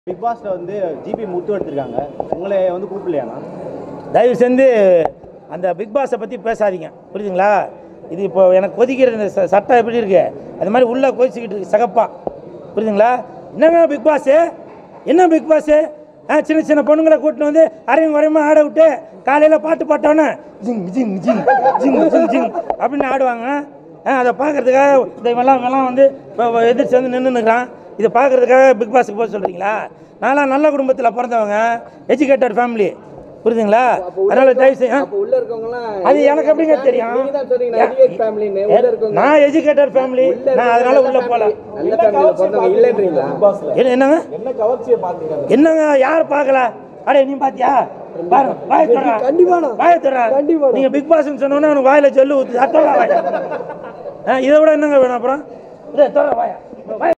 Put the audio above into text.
Big பாஸ்ல வந்து GB முத்து எடுத்திருக்காங்க உங்களை வந்து கூப்பிடலையாண்ணா தயவு செஞ்சு அந்த பிக் பாஸை பற்றி பேசாதீங்க புரியுதுங்களா இது இப்போ எனக்கு கொதிக்கிற இந்த ச- சட்டம் எப்படி இருக்கு அது மாதிரி உள்ளே கொதிச்சுக்கிட்டு இருக்கு சகப்பா புரியுதுங்களா என்னங்க பிக் பாஸு என்ன பிக் பாஸு ஆ சின்ன சின்ன பொண்ணுங்களை கூட்டிட்டு வந்து அரையும் குறையுமா ஆட விட்டு காலையில் பாட்டு பாட்டோன்னே ஜிங் ஜிங் ஜிங் ஜிங் ஜிங் ஜிங் அப்படின்னு ஆடுவாங்க ஆ அதை பார்க்கறதுக்காக இந்த இவெல்லாம் இவெல்லாம் வந்து இப்போ எதிர்த்து வந்து நின்றுனுக்குறான் இதை பார்க்கறதுக்காக பிக் பாஸுக்கு போக சொல்கிறீங்களா நான்லாம் நல்ல குடும்பத்தில் பிறந்தவங்க எஜுகேட்டட் ஃபேமிலி புரியுதுங்களா அதனால தயவு செய்ய அப்ப உள்ள இருக்கவங்கலாம் அது எனக்கு எப்படிங்க தெரியும் நீங்க தான் சொன்னீங்க எஜுகேட் ஃபேமிலின்னு உள்ள இருக்கவங்க நான் எஜுகேட்டட் ஃபேமிலி நான் அதனால உள்ள போல நல்ல ஃபேமிலில பிறந்தவங்க இல்லன்றீங்களா என்ன- என்னங்க என்ன கவர்ச்சியை பார்த்தீங்க என்னங்க யார் பார்க்கல அடே நீ பாத்தியா பாரு வாய தர கண்டிப்பாண்ணா. வாய தர கண்டிப்பாண்ணா. நீங்க பிக் பாஸ்னு சொன்னோன்னா உனக்கு வாயில சொல்லு ஊத்து அட்டோட வாய ஆ, இதை விட என்னங்க வேணும் அப்புறம் இதை தர வாயா வாய